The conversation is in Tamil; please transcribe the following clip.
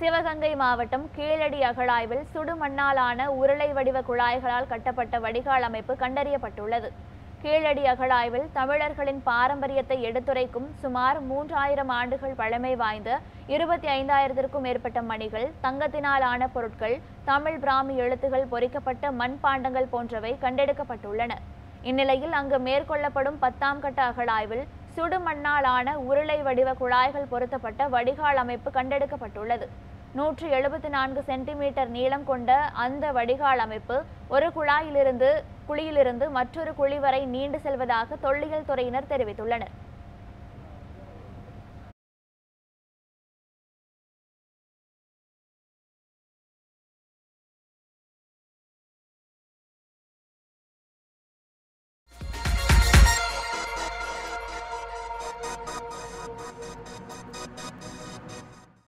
சிவகங்கை மாவட்டம் கீழடி அகழாய்வில் சுடுமண்ணாலான உருளை வடிவ குழாய்களால் கட்டப்பட்ட வடிகால் அமைப்பு கண்டறியப்பட்டுள்ளது கீழடி அகழாய்வில் தமிழர்களின் பாரம்பரியத்தை எடுத்துரைக்கும் சுமார் மூன்றாயிரம் ஆண்டுகள் பழமை வாய்ந்த இருபத்தி ஐந்தாயிரத்திற்கும் மேற்பட்ட மணிகள் தங்கத்தினால் ஆன பொருட்கள் தமிழ் பிராமி எழுத்துகள் பொறிக்கப்பட்ட மண்பாண்டங்கள் போன்றவை கண்டெடுக்கப்பட்டுள்ளன இந்நிலையில் அங்கு மேற்கொள்ளப்படும் பத்தாம் கட்ட அகழாய்வில் சுடுமண்ணால் ஆன உருளை வடிவ குழாய்கள் பொருத்தப்பட்ட வடிகால் அமைப்பு கண்டெடுக்கப்பட்டுள்ளது நூற்றி எழுபத்தி நான்கு சென்டிமீட்டர் நீளம் கொண்ட அந்த வடிகால் அமைப்பு ஒரு குழாயிலிருந்து குழியிலிருந்து மற்றொரு குழி வரை நீண்டு செல்வதாக தொல்லியல் துறையினர் தெரிவித்துள்ளனர்